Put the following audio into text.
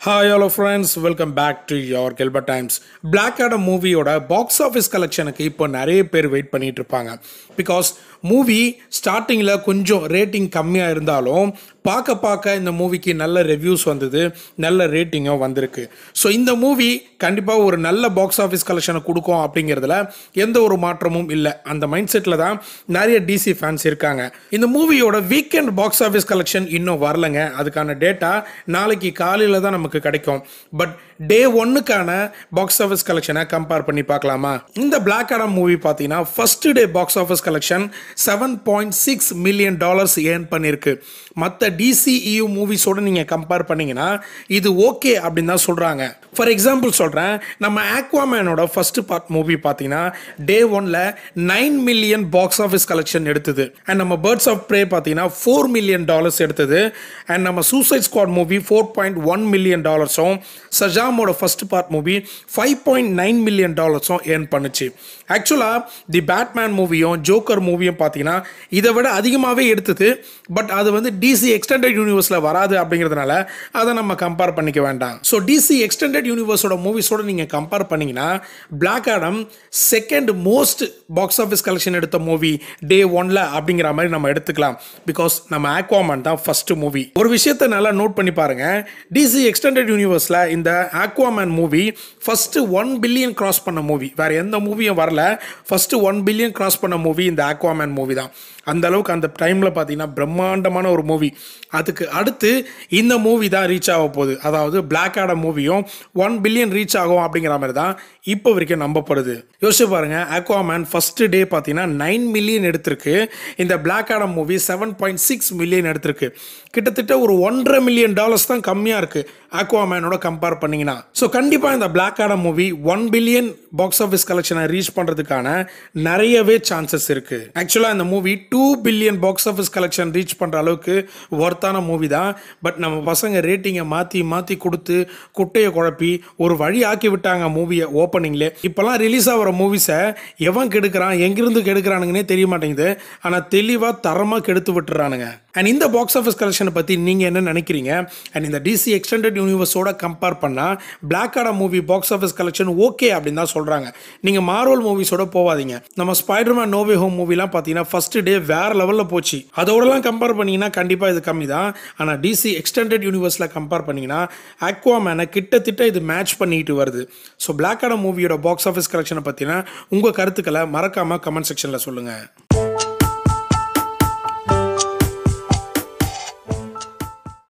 hi hello friends welcome back to your Gilbert Times Black Adam மூவியோட box office கலெக்ஷனுக்கு இப்போ நிறைய பேர் வெயிட் பண்ணிட்டு இருப்பாங்க பிகாஸ் மூவி ஸ்டார்டிங்கில் கொஞ்சம் ரேட்டிங் கம்மியாக இருந்தாலும் பார்க்க பார்க்க இந்த மூவிக்கு நல்ல ரிவ்யூஸ் வந்தது நல்ல ரேட்டிங்கும் வந்திருக்கு ஸோ இந்த மூவி கண்டிப்பாக ஒரு நல்ல பாக்ஸ் ஆஃபீஸ் கலெக்ஷனை கொடுக்கும் அப்படிங்கிறதுல எந்த ஒரு மாற்றமும் இல்லை அந்த மைண்ட் செட்டில் தான் நிறைய டிசி ஃபேன்ஸ் இருக்காங்க இந்த மூவியோட வீக்கெண்ட் பாக்ஸ் ஆஃபீஸ் கலெக்ஷன் இன்னும் வரலங்க அதுக்கான டேட்டா நாளைக்கு காலையில் தான் நமக்கு கிடைக்கும் பட் டே ஒன்னுக்கான பாக்ஸ் ஆஃபீஸ் கலெக்ஷனை கம்பேர் பண்ணி பார்க்கலாமா இந்த பிளாக் ஆடம் மூவி பார்த்தீங்கன்னா first day box office collection seven point six million dollars earn பண்ணியிருக்கு மற்ற டிசிஇயூ மூவிஸோட நீங்கள் கம்பேர் பண்ணீங்கன்னா இது ஓகே அப்படின்னு தான் சொல்கிறாங்க ஃபார் எக்ஸாம்பிள் சொல்கிறேன் நம்ம ஆக்வாமேனோட ஃபர்ஸ்ட் பார்ட் மூவி பார்த்தீங்கன்னா டே ஒன்ல nine million box office collection எடுத்தது அண்ட் நம்ம பேர்ட்ஸ் ஆஃப் ப்ரே பார்த்தீங்கன்னா ஃபோர் மில்லியன் டாலர்ஸ் எடுத்தது அண்ட் நம்ம suicide squad movie four point one million டாலர்ஸும் சஜாமோட first part movie five point nine million டாலர்ஸும் ஏர்ன் பண்ணுச்சு ஆக்சுவலாக தி பேட்மேன் மூவியும் ஜோக்கர் மூவியும் பார்த்தீங்கன்னா இதை விட அதிகமாகவே எடுத்தது பட் அது வந்து டிசி எக்ஸ்டெண்டட் யூனிவர்ஸில் வராது அப்படிங்கிறதுனால அதை நம்ம கம்பேர் பண்ணிக்க வேண்டாம் ஸோ டிசி எக்ஸ்டெண்டட் யூனிவர்ஸோட மூவிஸோட நீங்கள் கம்பேர் பண்ணீங்கன்னா Black Adam second most box office collection எடுத்த மூவி டே ஒன்ல அப்படிங்கிற மாதிரி நம்ம எடுத்துக்கலாம் பிகாஸ் நம்ம ஆக்வாமன் தான் ஃபர்ஸ்ட் மூவி ஒரு விஷயத்தை நல்லா நோட் பண்ணி பாருங்க டிசி எக்ஸ்டெண்டட் யூனிவர்ஸில் இந்த Aquaman movie first one billion gross பண்ண மூவி வேற எந்த மூவியும் வரல ஃபர்ஸ்ட் ஒன் பில்லியன் கிராஸ் பண்ண மூவி இந்த ஆக்வாமேன் மூவி தான் அந்த அளவுக்கு அந்த டைமில் பார்த்தீங்கன்னா பிரம்மாண்டமான ஒரு மூவி அதுக்கு அடுத்து இந்த மூவி தான் ரீச் ஆக போகுது அதாவது பிளாக் ஆட மூவியும் ஒன் பில்லியன் ரீச் ஆகும் அப்படிங்கிற மாதிரி தான் இப்போ வரைக்கும் நம்பப்படுது யோசிச்சு பாருங்க ஆக்வாமேன் ஃபர்ஸ்ட் டே பார்த்தீங்கன்னா நைன் மில்லியன் எடுத்திருக்கு இந்த Black Adam movie seven point six million எடுத்திருக்கு கிட்டத்தட்ட ஒரு ஒன்றரை மில்லியன் டாலர்ஸ் தான் கம்மியாக இருக்குது ஆக்வாமேனோட கம்பேர் பண்ணிங்கன்னா ஸோ கண்டிப்பாக இந்த Black Adam movie one billion box office கலெக்ஷனை ரீச் பண்ணுறதுக்கான நிறையவே சான்சஸ் இருக்குது ஆக்சுவலாக இந்த movie two billion box office collection reach பண்ணுற அளவுக்கு ஒர்த்தான மூவி தான் பட் நம்ம பசங்க ரேட்டிங்கை மாற்றி மாற்றி கொடுத்து குட்டையை குழப்பி ஒரு வழி ஆக்கி விட்டாங்க மூவியை ஓப்பனிங்லே இப்போல்லாம் ரிலீஸ் ஆகிற மூவிஸை எவன் கெடுக்கிறான் எங்கிருந்து கெடுக்கிறானுங்கன்னே தெரிய மாட்டேங்குது ஆனால் தெளிவாக தரமாக கெடுத்து விட்டுறானுங்க அண்ட் இந்த பாக்ஸ் ஆஃபீஸ் கலெக்ஷனை பற்றி நீங்கள் என்ன நினைக்கிறீங்க அண்ட் இந்த டிசி எக்ஸ்டெண்டட் யூனிவர்ஸோட கம்பேர் பண்ணால் Black Adam movie box office collection okay அப்படின்னு தான் சொல்கிறாங்க நீங்கள் மார்வல் மூவிஸோட போகாதீங்க நம்ம ஸ்பைடர்மேன் நோவே ஹோம் மூவிலாம் பார்த்தீங்கன்னா ஃபர்ஸ்ட் டே வேற லெவலில் போச்சு அதோடலாம் கம்பேர் பண்ணீங்கன்னா கண்டிப்பாக இது கம்மி தான் ஆனால் டிசி எக்ஸ்டெண்டட் யூனிவர்ஸில் கம்பேர் பண்ணீங்கன்னா ஆக்வாமேனை கிட்டத்தட்ட இது மேட்ச் பண்ணிட்டு வருது ஸோ பிளாக் ஆடா மூவியோட பாக்ஸ் ஆஃபீஸ் கலெக்ஷனை பற்றினா உங்கள் கருத்துக்களை மறக்காமல் கமெண்ட் செக்ஷனில் சொல்லுங்கள்